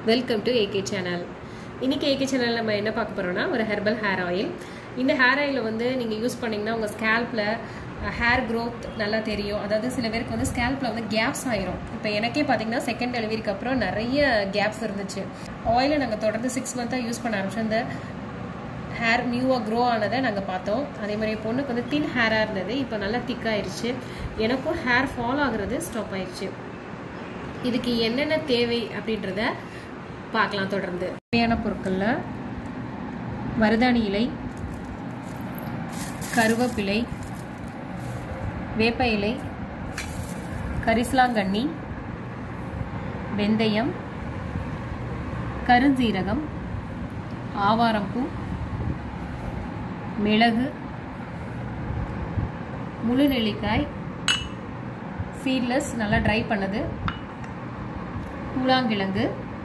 welcome to AK channel இன்னைக்கு AK சேனலில் நம்ம என்ன பார்க்க போகிறோம்னா ஒரு ஹெர்பல் ஹேர் ஆயில் இந்த ஹேர் ஆயிலை வந்து நீங்கள் யூஸ் பண்ணிங்கன்னா உங்கள் ஸ்கேல்பில் ஹேர் growth நல்லா தெரியும் அதாவது சில பேருக்கு வந்து ஸ்கேல்பில் வந்து கேப்ஸ் ஆயிரும் இப்போ எனக்கே பார்த்தீங்கன்னா செகண்ட் டெலிவரிக்கு அப்புறம் நிறைய கேப்ஸ் இருந்துச்சு ஆயிலை நாங்கள் தொடர்ந்து சிக்ஸ் மந்த்தாக யூஸ் பண்ண ஆரம்பிச்சோம் இந்த ஹேர் நியூவாக க்ரோ ஆனதை நாங்கள் பார்த்தோம் அதே மாதிரி என் பொண்ணுக்கு வந்து தின் ஹேராக இருந்தது இப்போ நல்லா திக்காயிருச்சு எனக்கும் ஹேர் ஃபால் ஆகுறது ஸ்டாப் ஆயிடுச்சு இதுக்கு என்னென்ன தேவை அப்படின்றத பார்க்கலாம் தொடர்ந்து தேவையான பொருட்களில் மருதாணி இலை கருவேப்பிலை வேப்ப இலை கரிசலாங்கண்ணி வெந்தயம் கருஞ்சீரகம் ஆவாரம்பூ மிளகு முழு நெல்லிக்காய் சீட்லெஸ் நல்லா ட்ரை பண்ணது கூழாங்கிழங்கு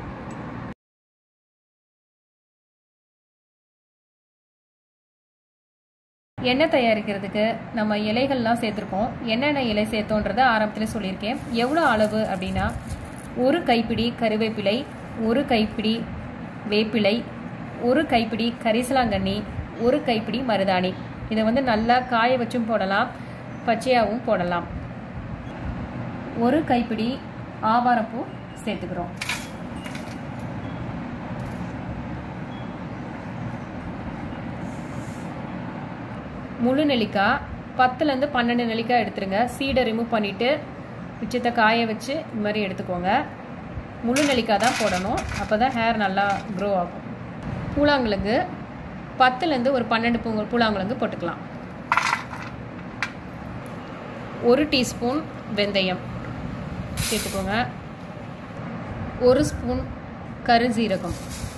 எண்ணெய் தயாரிக்கிறதுக்கு நம்ம இலைகள்லாம் சேர்த்துருக்கோம் என்னென்ன இலை சேர்த்தோன்றத ஆரம்பத்தில் சொல்லியிருக்கேன் எவ்வளோ அளவு அப்படின்னா ஒரு கைப்பிடி கருவேப்பிலை ஒரு கைப்பிடி வேப்பிலை ஒரு கைப்பிடி கரிசலாங்கண்ணி ஒரு கைப்பிடி மருதாணி இதை வந்து நல்லா காய வச்சும் போடலாம் பச்சையாகவும் போடலாம் ஒரு கைப்பிடி ஆவாரப்பூ சேர்த்துக்கிறோம் முழு நெல்லிக்காய் பத்துலேருந்து பன்னெண்டு நெல்லிக்காய் எடுத்துருங்க சீடை ரிமூவ் பண்ணிவிட்டு மிச்சத்தை காய வச்சு இந்த மாதிரி எடுத்துக்கோங்க முழு நெல்லிக்காய் தான் போடணும் அப்போ தான் ஹேர் நல்லா க்ரோ ஆகும் பூலாங்கிழங்கு பத்துலேருந்து ஒரு பன்னெண்டு பூ பூலாங்கிழங்கு போட்டுக்கலாம் ஒரு டீஸ்பூன் வெந்தயம் சேர்த்துக்கோங்க ஒரு ஸ்பூன் கருஞ்சீரகம்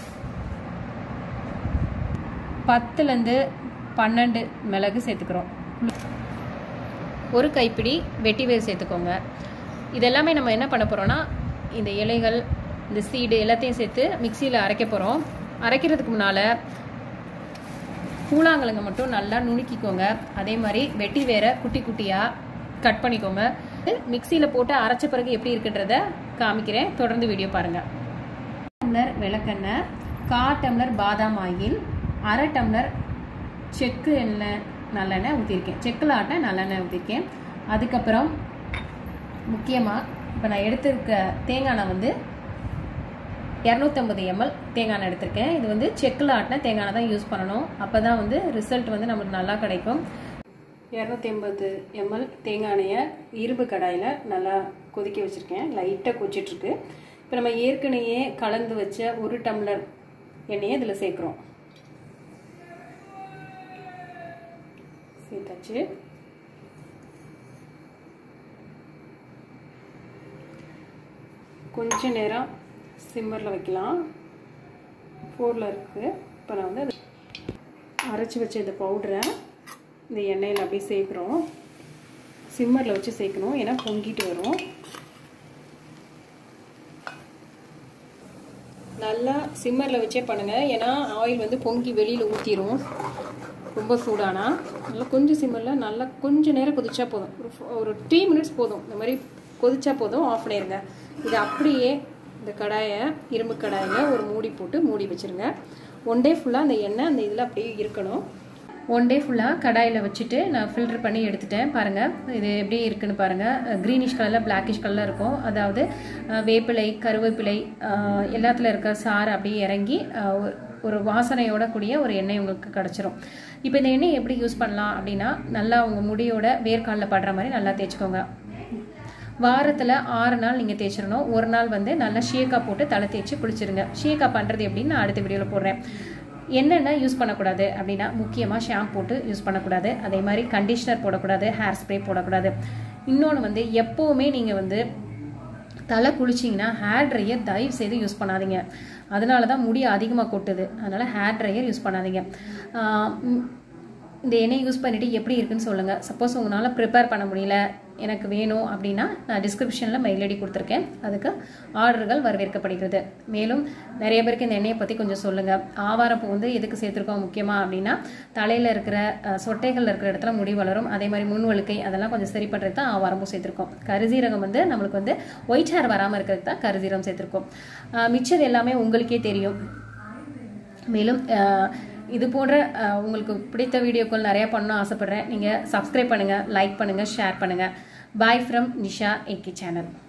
பத்துலேருந்து பன்னெண்டு மிளகு சேர்த்துக்கிறோம் ஒரு கைப்பிடி வெட்டி வேர் சேர்த்துக்கோங்க இதெல்லாமே நம்ம என்ன பண்ண போகிறோன்னா இந்த இலைகள் இந்த சீடு எல்லாத்தையும் சேர்த்து மிக்சியில் அரைக்க போகிறோம் அரைக்கிறதுக்கு முன்னால் கூழாங்கிழங்கு மட்டும் நல்லா நுணுக்கிக்கோங்க அதே மாதிரி வெட்டி வேற குட்டி குட்டியாக கட் பண்ணிக்கோங்க மிக்சியில் போட்டு அரைச்ச பிறகு எப்படி இருக்குன்றத காமிக்கிறேன் தொடர்ந்து வீடியோ பாருங்கள் டம்ளர் விளக்கெண்ணெய் கா டம்ளர் பாதாம் ஆயில் அரை டம்ளர் செக்கு எண்ணெய் நல்லெண்ணெய் ஊற்றிருக்கேன் செக்கில் ஆட்ட நல்லெண்ணெய் ஊற்றிருக்கேன் அதுக்கப்புறம் முக்கியமாக இப்போ நான் எடுத்திருக்க தேங்காய் எண்ணெய் வந்து இரநூத்தம்பது எம்எல் தேங்காய் எண்ணெய் எடுத்திருக்கேன் இது வந்து செக்கில் ஆட்டின தேங்காய் எண்ணெய் தான் யூஸ் பண்ணணும் அப்போ தான் வந்து ரிசல்ட் வந்து நம்மளுக்கு நல்லா கிடைக்கும் இரநூத்தி எண்பது எம்எல் தேங்காய் எண்ணெயை இரும்பு கடாயில் நல்லா கொதிக்க வச்சுருக்கேன் லைட்டாக கொச்சிட்ருக்கு இப்போ நம்ம ஏற்கனவே கலந்து வச்ச ஒரு டம்ளர் எண்ணெயை இதில் சேர்க்குறோம் சேர்த்தாச்சு கொஞ்ச நேரம் சிம்மரில் வைக்கலாம் ஃபோரில் இருக்குது இப்போ நான் வந்து அரைச்சி வச்ச இந்த பவுடரை இந்த எண்ணெயில் அப்படியே சேர்க்குறோம் சிம்மரில் வச்சு சேர்க்கணும் ஏன்னா பொங்கிட்டு வரும் நல்லா சிம்மரில் வச்சே பண்ணுங்கள் ஏன்னா ஆயில் வந்து பொங்கி வெளியில் ஊற்றிடும் ரொம்ப சூடானா நல்லா கொஞ்சம் சிம்மரில் நல்லா கொஞ்சம் நேரம் கொதிச்சா போதும் ஒரு ஒரு த்ரீ மினிட்ஸ் போதும் இந்த மாதிரி கொதிச்சா போதும் ஆஃப் பண்ணிடுங்க இது அப்படியே இந்த கடாயை இரும்பு கடாயில் ஒரு மூடி போட்டு மூடி வச்சுருங்க ஒன் டே ஃபுல்லாக அந்த எண்ணெய் அந்த இதில் அப்படியே இருக்கணும் ஒன் டே ஃபுல்லாக கடாயில் வச்சுட்டு நான் ஃபில்டர் பண்ணி எடுத்துட்டேன் பாருங்கள் இது எப்படி இருக்குன்னு பாருங்கள் க்ரீனிஷ் கலரில் பிளாக்கிஷ் கலரில் இருக்கும் அதாவது வேப்பிலை கருவேப்பிலை எல்லாத்துல இருக்க சாறு அப்படியே இறங்கி ஒரு வாசனையோட கூடிய ஒரு எண்ணெய் உங்களுக்கு கிடச்சிரும் இப்போ இந்த எண்ணெய் எப்படி யூஸ் பண்ணலாம் அப்படின்னா நல்லா உங்கள் முடியோட வேர்க்காலில் படுற மாதிரி நல்லா தேய்ச்சிக்கோங்க வாரத்தில் ஆறு நாள் நீங்கள் தேய்ச்சிடணும் ஒரு நாள் வந்து நல்லா ஷேக்கா போட்டு தலை தேய்ச்சி குளிச்சிருங்க ஷேக்கா பண்ணுறது எப்படின்னு நான் அடுத்த வீடியோவில் போடுறேன் என்னென்ன யூஸ் பண்ணக்கூடாது அப்படின்னா முக்கியமாக ஷாம்பு போட்டு யூஸ் பண்ணக்கூடாது அதே மாதிரி கண்டிஷ்னர் போடக்கூடாது ஹேர் ஸ்ப்ரே போடக்கூடாது இன்னொன்று வந்து எப்போவுமே நீங்கள் வந்து தலை குளிச்சிங்கன்னா ஹேர் ட்ரையர் தயவு செய்து யூஸ் பண்ணாதீங்க அதனால தான் முடி அதிகமாக கொட்டுது அதனால் ஹேர் ட்ரையர் யூஸ் பண்ணாதீங்க இந்த எண்ணெய் யூஸ் பண்ணிவிட்டு எப்படி இருக்குன்னு சொல்லுங்கள் சப்போஸ் உங்களால் ப்ரிப்பேர் பண்ண முடியல எனக்கு வேணும் அப்படின்னா நான் டிஸ்கிரிப்ஷனில் மெயில் ஐடி கொடுத்துருக்கேன் அதுக்கு ஆர்டர்கள் வரவேற்கப்படுகிறது மேலும் நிறைய பேருக்கு இந்த எண்ணெயை பற்றி கொஞ்சம் சொல்லுங்கள் ஆவாரப்பூ வந்து எதுக்கு சேர்த்துருக்கோம் முக்கியமாக அப்படின்னா தலையில் இருக்கிற அஹ், சொட்டைகள் இருக்கிற இடத்துல முடி வளரும் அதே மாதிரி முன்வழுக்கை அதெல்லாம் கொஞ்சம் சரி பண்ணுறது தான் ஆவாரம்பூ சேர்த்துருக்கோம் கருசீரகம் வந்து நம்மளுக்கு வந்து ஒயிட் ஹேர் வராமல் இருக்கிறதுக்கு தான் கருசீரகம் சேர்த்துருக்கோம் அஹ், மிச்சது எல்லாமே உங்களுக்கே தெரியும் மேலும் அஹ், இது போன்ற அஹ், உங்களுக்கு பிடித்த வீடியோக்கள் நிறைய பண்ணணும் ஆசைப்படுறேன் நீங்கள் சப்ஸ்கிரைப் பண்ணுங்கள் லைக் பண்ணுங்கள் ஷேர் பண்ணுங்கள் bye from Nisha AK channel